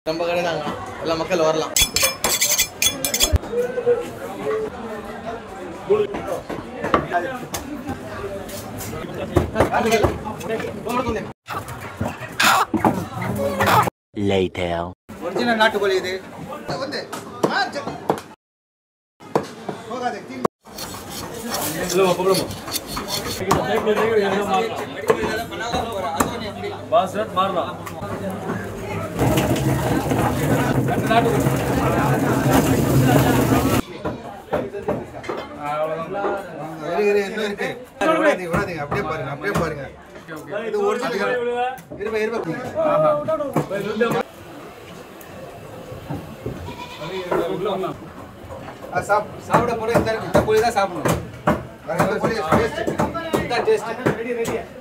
நம்ம கடை தாங்க எல்லா மக்கள் வரலாம் Later. ஒரிஜினல் நாட்டுக்கோழி இது வந்து போகாது இரு, இரு, இன்னும் இருக்கு விடாதீங்க, விடாதீங்க, அப்படியே பாருங்க அப்படியே பாருங்க இது ஒரிஜினல் இருப்பா இருப்பா ஆ, சாப் சாப்பிட போல இந்த இந்த கோழி தான் சாப்பிடணும் வேற எந்த கோழி டேஸ்ட் இந்த டேஸ்ட்